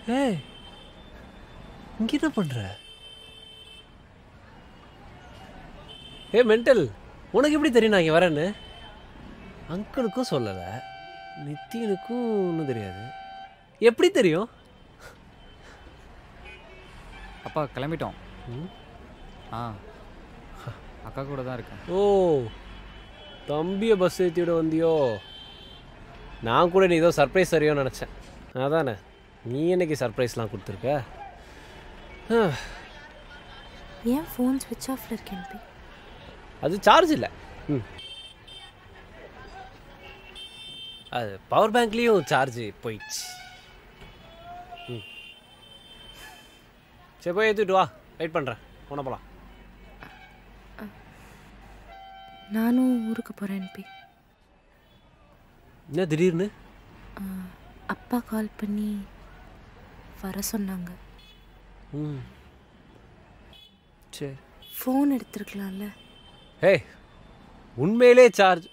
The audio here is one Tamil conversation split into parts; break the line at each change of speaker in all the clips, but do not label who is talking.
ஏய் இங்க என்ன பண்ற ஏ மென்டல் உனக்கு எப்படி தெரியும் நான் இங்கே வரேன்னு அங்கிளுக்கும் சொல்லலை நித்தியனுக்கும் ஒன்றும் தெரியாது எப்படி தெரியும்
அப்பா கிளம்பிட்டோம்
ம்.
ஆ அக்கா கூட தான் இருக்கேன்
ஓ தம்பியை பஸ் ஏற்றி விட வந்தியோ நான் கூட நீ ஏதோ சர்ப்ரைஸ் தரியோன்னு நினச்சேன் அதானே நீ என்னைக்கு சர்ப்ரைஸ்லாம் கொடுத்துருக்க ஆ,
ஏன் ஃபோன் ஸ்விட்ச் ஆஃப்ல இருக்கு என்பி
அது சார்ஜ் இல்லை ம் அது பவர் பேங்க்லேயும் சார்ஜ் போயிடுச்சு ம் சரி போய் ஏற்றிட்டு வா வெயிட் பண்ணுறேன் போன போகலாம்
நானும் ஊருக்கு போகிறேன் என்பி
என்ன திடீர்னு
அப்பா கால் பண்ணி வர சொன்னாங்க
ம் சரி
ஃபோன் எடுத்துருக்கலாம்ல
ஹே உண்மையிலே சார்ஜ்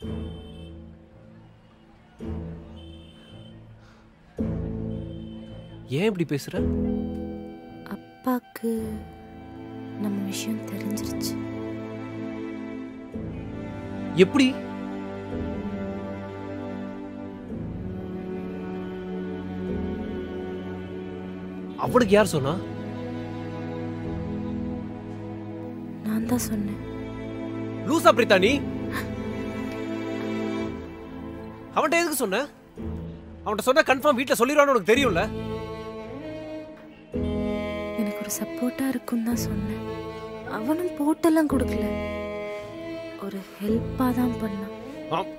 ஏன் இப்படி பேசுற
அப்பாக்கு நம்ம விஷயம் தெரிஞ்சிருச்சு
எப்படி அவனுக்கு யார் சொன்னா
நான் தான் சொன்னேன்
லூசா பிரித்தா நீ அவன்கிட்ட எதுக்கு சொன்ன அவன்கிட்ட சொன்னா கன்ஃபார்ம் வீட்டில் சொல்லிடுவான்னு உனக்கு தெரியும்ல
எனக்கு ஒரு சப்போர்ட்டாக இருக்குன்னு தான் சொன்னேன் அவனும் போட்டெல்லாம் கொடுக்கல ஒரு ஹெல்ப்பாக தான் பண்ணான்
ஆம்.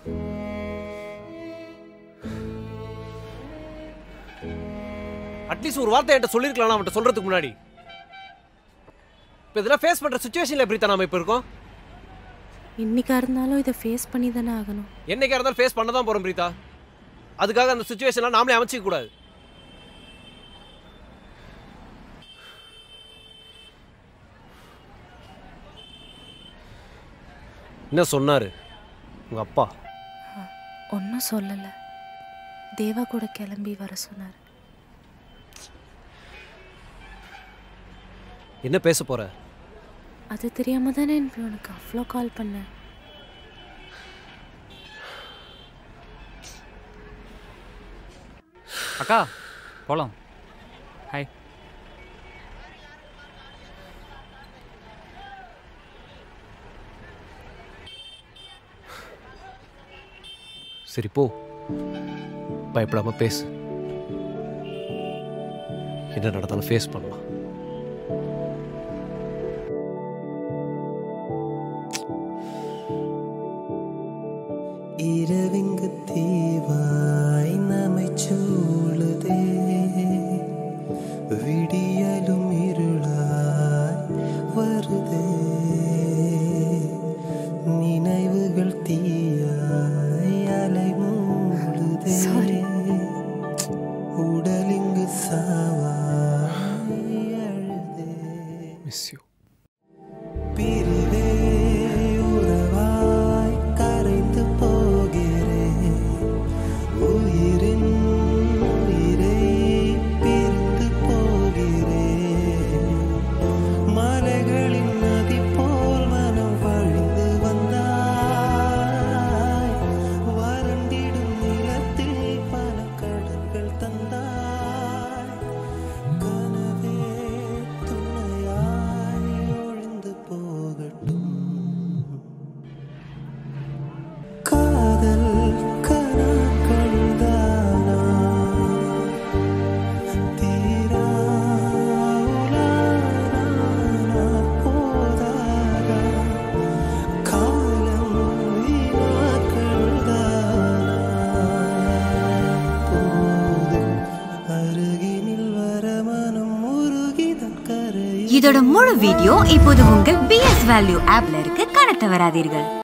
அட்லீஸ்ட் ஒரு வார்த்தை என்கிட்ட சொல்லிருக்கலாம் அவன்கிட்ட சொல்றதுக்கு முன்னாடி இப்போ இதெல்லாம் ஃபேஸ் பண்ற சுச்சுவேஷன்ல எப்படி தான் நாம இப்போ இருக்கோம்
இன்னைக்கா இருந்தாலும் இதை ஃபேஸ் பண்ணி தானே ஆகணும்
என்னைக்கா இருந்தாலும் ஃபேஸ் பண்ண தான் போறோம் பிரீதா அதுக்காக அந்த சுச்சுவேஷன்லாம் நாமளே அமைச்சிக்க கூடாது என்ன சொன்னாரு உங்க அப்பா
ஒன்றும் சொல்லலை தேவா கூட கிளம்பி வர சொன்னார்
என்ன பேச போற
அது தெரியாம தானே எனக்கு உனக்கு அவ்வளோ கால் பண்ணேன்
அக்கா போகலாம் ஹாய்
சரி போ பயப்படாம பேசு என்ன நடந்தாலும் ஃபேஸ் பண்ணலாம்
இரவிங்கு தீவாய் நம்மை சூழுதே விடியலும் இருளாய் வருதே நினைவுகள் தீயாய் அலை மூழுதே
Sorry.
உடலிங்கு சாவாய் அழுதே
மிஸ் யூ
பிரிவே உறவாய் கரைந்து போகிறேன் உயிரின் உயிரை பிரிந்து போகிறேன் மலைகளின் நதி போல் மனம் வழிந்து வந்தாய் வறண்டிடும் நிலத்தில் பல கடல்கள் தந்தாய் கனவே துணையாய் ஒழிந்து போகட்டும் காதல் கனாக்கள் தானா தீரா உலானா போதாதா காலம் வீணாக்கள் தானா போதும் அருகினில் வர மனம் முருகிதன் கரையில்
இதோட முழு வீடியோ இப்போது உங்கள் பிஎஸ் வேல்யூ ஆப்ல இருக்கு காண தவறாதீர்கள்